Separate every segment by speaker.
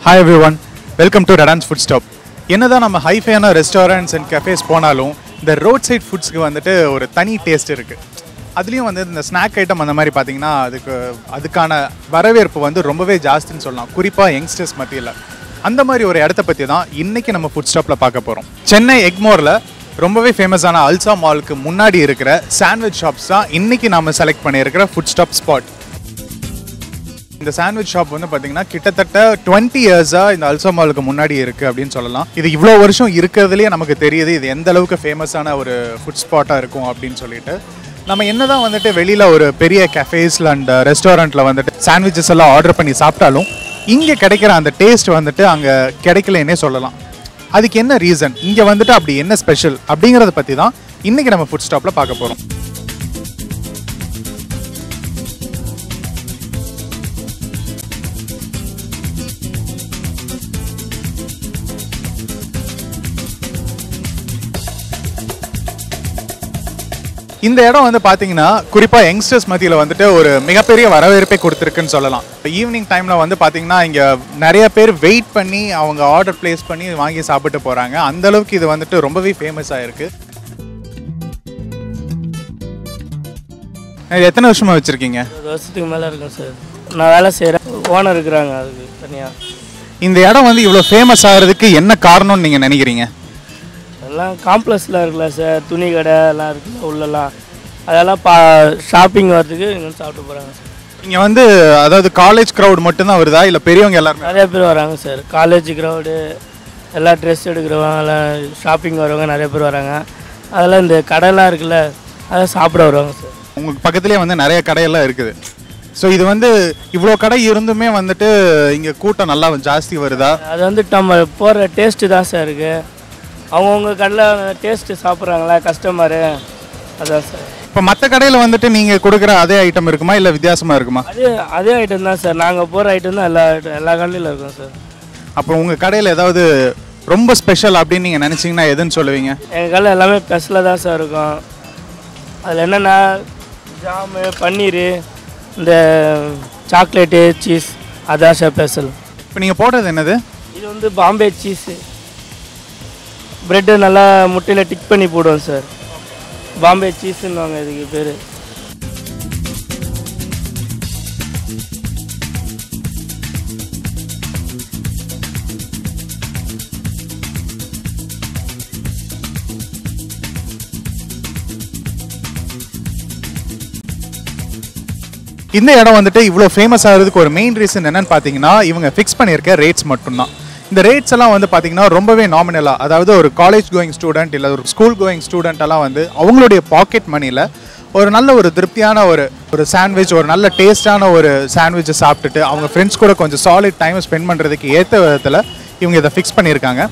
Speaker 1: Hi every one welcome to Radan's food stop என்னதான் நம்ம ஹைஃபையான restaurants and cafes போனாலும் இந்த ரோட் சைட் ஃபுட்ஸ்க்கு வந்துட்டு ஒரு தனி டேஸ்ட் இருக்குது அதுலேயும் வந்து இந்த ஸ்நாக் ஐட்டம் அந்த மாதிரி பார்த்தீங்கன்னா அதுக்கு அதுக்கான வரவேற்பு வந்து ரொம்பவே ஜாஸ்தின்னு சொல்லலாம் குறிப்பாக யங்ஸ்டர்ஸ் மத்தியில் அந்த மாதிரி ஒரு இடத்த பற்றி தான் இன்றைக்கி நம்ம ஃபுட் ஸ்டாப்பில் பார்க்க போகிறோம் சென்னை எக்மோரில் ரொம்பவே ஃபேமஸான அல்சா மாலுக்கு முன்னாடி இருக்கிற சாண்ட்விச் ஷாப்ஸ் தான் இன்றைக்கி நாம செலக்ட் பண்ணியிருக்கிற ஃபுட் ஸ்டாப் ஸ்பாட் இந்த சாண்ட்விச் ஷாப் வந்து பார்த்தீங்கன்னா கிட்டத்தட்ட டுவெண்ட்டி இயர்ஸாக இந்த அல்சா மாலுக்கு முன்னாடி இருக்குது அப்படின்னு சொல்லலாம் இது இவ்வளோ வருஷம் இருக்கிறதுலேயே நமக்கு தெரியுது இது எந்த அளவுக்கு ஃபேமஸான ஒரு ஃபுட் ஸ்பாட்டாக இருக்கும் அப்படின்னு சொல்லிட்டு நம்ம என்னதான் வந்துட்டு வெளியில் ஒரு பெரிய கஃபேஸில் அண்ட் ரெஸ்டாரண்ட்டில் வந்துட்டு சாண்ட்விச்சஸ் எல்லாம் ஆர்டர் பண்ணி சாப்பிட்டாலும் இங்கே கிடைக்கிற அந்த டேஸ்ட் வந்துட்டு அங்கே கிடைக்கலன்னே சொல்லலாம் அதுக்கு என்ன ரீசன் இங்கே வந்துட்டு அப்படி என்ன ஸ்பெஷல் அப்படிங்கிறத பற்றி தான் இன்றைக்கி நம்ம ஃபுட் ஸ்டாப்பில் பார்க்க போகிறோம் இந்த இடம் வந்து பார்த்தீங்கன்னா குறிப்பாக யங்ஸ்டர்ஸ் மத்தியில் வந்துட்டு ஒரு மிகப்பெரிய வரவேற்பை கொடுத்துருக்குன்னு சொல்லலாம் ஈவினிங் டைமில் வந்து பார்த்தீங்கன்னா இங்கே நிறைய பேர் வெயிட் பண்ணி அவங்க ஆர்டர் ப்ளேஸ் பண்ணி வாங்கி சாப்பிட்டு போகிறாங்க அந்த அளவுக்கு இது வந்துட்டு ரொம்பவே ஃபேமஸ் ஆயிருக்கு இது எத்தனை வருஷமா வச்சுருக்கீங்க
Speaker 2: ஒரு வருஷத்துக்கு மேலே இருக்கும் சார் நான் வேலை செய்கிறேன் ஓனர் இருக்கிறாங்க அதுக்கு தனியாக
Speaker 1: இந்த இடம் வந்து இவ்வளோ ஃபேமஸ் ஆகிறதுக்கு என்ன காரணம்னு நீங்கள் நினைக்கிறீங்க
Speaker 2: எல்லாம் காம்ப்ளெக்ஸில் இருக்குல்ல சார் துணி கடை எல்லாம் இருக்குல்ல உள்ளெல்லாம் அதெல்லாம் பா ஷாப்பிங் வரதுக்கு இங்கே வந்து சாப்பிட்டு போகிறாங்க சார்
Speaker 1: இங்கே வந்து அதாவது காலேஜ் க்ரௌட் மட்டும்தான் வருதா இல்லை பெரியவங்க எல்லாருமே
Speaker 2: நிறைய பேர் வராங்க சார் காலேஜ் க்ரௌடு எல்லாம் ட்ரெஸ் எடுக்கிறவங்க எல்லாம் ஷாப்பிங் வரவங்க நிறைய பேர் வராங்க அதெல்லாம் இந்த கடைலாம் இருக்குல்ல அதை சாப்பிட வருவாங்க சார்
Speaker 1: உங்களுக்கு பக்கத்துலேயே வந்து நிறைய கடையெல்லாம் இருக்குது ஸோ இது வந்து இவ்வளோ கடை இருந்துமே வந்துட்டு இங்கே கூட்டம் நல்லா ஜாஸ்தி வருதா
Speaker 2: அது வந்து நம்ம போடுற டேஸ்ட்டு தான் சார் இருக்குது அவங்கவுங்க கடையில் டேஸ்ட்டு சாப்பிட்றாங்களா கஸ்டமரு அதான் சார்
Speaker 1: இப்போ மற்ற கடையில் வந்துட்டு நீங்கள் கொடுக்குற அதே ஐட்டம் இருக்குமா இல்லை வித்தியாசமாக இருக்குமா
Speaker 2: அதே அதே ஐட்டம் தான் சார் நாங்கள் போகிற ஐட்டம் தான் எல்லா ஐட்டம் எல்லா கடையிலும் இருக்கும் சார்
Speaker 1: அப்போ உங்கள் கடையில் ஏதாவது ரொம்ப ஸ்பெஷல் அப்படின்னு நீங்கள் நினச்சிங்கன்னா எதுன்னு சொல்லுவீங்க
Speaker 2: எங்கள் கடையில் எல்லாமே ஸ்பெஷலாக தான் சார் இருக்கும் அதில் என்னென்னா ஜாமு பன்னீர் இந்த சாக்லேட்டு சீஸ் அதான் சார் ஸ்பெஷல்
Speaker 1: இப்போ நீங்கள் போடுறது என்னது
Speaker 2: இது வந்து பாம்பே சீஸு ப்ரெட்டு நல்லா முட்டையில் டிக் பண்ணி போடுவோம் சார் பாம்பே சீஸுன்னுவாங்க இதுக்கு பேர்
Speaker 1: இந்த இடம் வந்துட்டு இவ்வளோ ஃபேமஸ் ஆகிறதுக்கு ஒரு மெயின் ரீசன் என்னன்னு பார்த்தீங்கன்னா இவங்க ஃபிக்ஸ் பண்ணியிருக்க ரேட்ஸ் மட்டும்தான் இந்த ரேட்ஸ் எல்லாம் வந்து பார்த்தீங்கன்னா ரொம்பவே நாமினலாக அதாவது ஒரு காலேஜ் கோயிங் ஸ்டூடெண்ட் இல்லை ஒரு ஸ்கூல் கோயிங் ஸ்டூடெண்ட் எல்லாம் வந்து அவங்களுடைய பாக்கெட் மணியில் ஒரு நல்ல ஒரு திருப்தியான ஒரு ஒரு சாண்ட்விச் ஒரு நல்ல டேஸ்டான ஒரு சாண்ட்விச்சை சாப்பிட்டுட்டு அவங்க ஃப்ரெண்ட்ஸ் கூட கொஞ்சம் சாலிட் டைம் ஸ்பெண்ட் பண்ணுறதுக்கு ஏற்ற விதத்தில் இவங்க இதை ஃபிக்ஸ் பண்ணியிருக்காங்க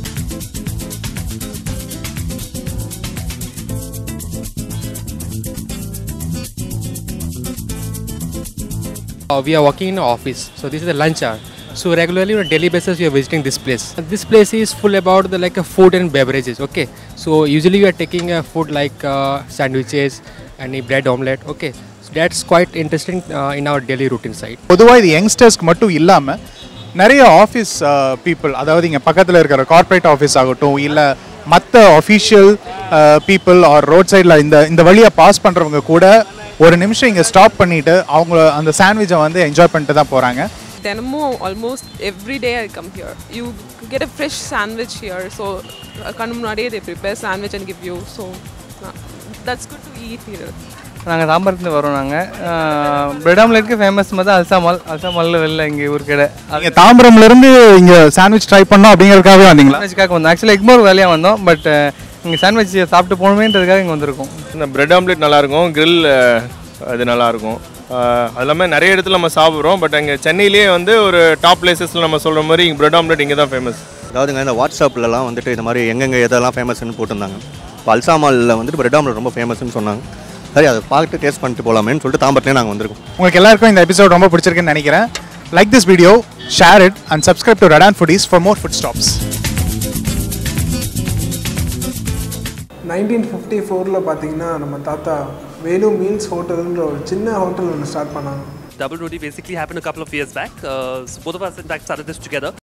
Speaker 3: Uh, we are working in an office, so this is the lunch hour. So regularly on a daily basis we are visiting this place. This place is full about the like a food and beverages. Okay, so usually we are taking a food like uh, sandwiches, any bread omelette. Okay, so that's quite interesting uh, in our daily routine side.
Speaker 1: பொதுவாக இது யங்ஸ்டர்ஸ்க்கு மட்டும் இல்லாமல் நிறைய office people அதாவது இங்கே பக்கத்தில் இருக்கிற corporate office ஆகட்டும் இல்லை மற்ற அஃபீஷியல் பீப்புள் ஆர் ரோட் சைடில் இந்த இந்த வழியாக பாஸ் பண்ணுறவங்க கூட ஒரு நிமிஷம் இங்கே ஸ்டாப் பண்ணிவிட்டு அவங்க அந்த சாண்ட்விச்சை வந்து என்ஜாய் பண்ணிட்டு தான் போகிறாங்க
Speaker 4: தினமும் almost every day I come here you get a fresh sandwich here so கண்ணு முன்னாடியே they prepare sandwich and give you so that's good to eat here
Speaker 5: நாங்கள் தாம்பரத்துலேருந்து வரோம் நாங்கள் பிரெட் ஆம்லேட்க்கு ஃபேமஸ் மாதிரி அல்சா மால் அல்சா மாலில் வெளில இங்கே ஊர் கடை
Speaker 1: நீங்கள் தாம்பரம்லேருந்து இங்கே சாண்ட்விச் ட்ரை பண்ணோம் அப்படிங்கிறதுக்காகவே வந்தீங்களா
Speaker 5: சாண்ட்விச்சுக்காக வந்தோம் ஆக்சுவலாக எக்மோர் வேலையாக வந்தோம் பட் இங்கே சாண்ட்விச் சாப்பிட்டு போகணுமேன்றதுக்காக இங்கே வந்திருக்கோம்
Speaker 6: இந்த பிரெட் ஆம்லெட் நல்லாயிருக்கும் grill அது நல்லாயிருக்கும் அது இல்லாமல் நிறைய இடத்துல நம்ம சாப்பிட்றோம் பட் அங்கே சென்னையிலேயே வந்து ஒரு டாப் பிளேசஸில் நம்ம சொல்கிற மாதிரி இங்கே பிரெட் ஆம்லெட் இங்கே தான் ஃபேமஸ்
Speaker 7: அதாவதுங்க இந்த வாட்ஸ்அப்லலாம் வந்துட்டு இந்த மாதிரி எங்கெங்கே எதெல்லாம் ஃபேமஸ்னு போட்டிருந்தாங்க இப்போ அல்சாமாலில் வந்துட்டு பிரெட் ஆம்லெட் ரொம்ப ஃபேமஸ்னு சொன்னாங்க சரி அதை பார்த்துட்டு டேஸ்ட் பண்ணிட்டு போகலாமேன்னு சொல்லிட்டு தாம்பரத்துலேயே நாங்கள் வந்திருக்கோம்
Speaker 1: உங்களுக்கு எல்லாருக்கும் இந்த எபிசோட் ரொம்ப பிடிச்சிருக்குன்னு நினைக்கிறேன் like this video share it and subscribe to Radan foodies for more food stops
Speaker 8: nineteen fifty ஃபோரில் பார்த்தீங்கன்னா நம்ம தாத்தா வேணு மீல்ஸ் ஹோட்டல்ன்ற ஒரு சின்ன ஹோட்டல் ஒன்று ஸ்டார்ட் பண்ணாங்க
Speaker 9: Double Roadie basically happened a couple of years back. Uh, so both of us, in fact, started this together.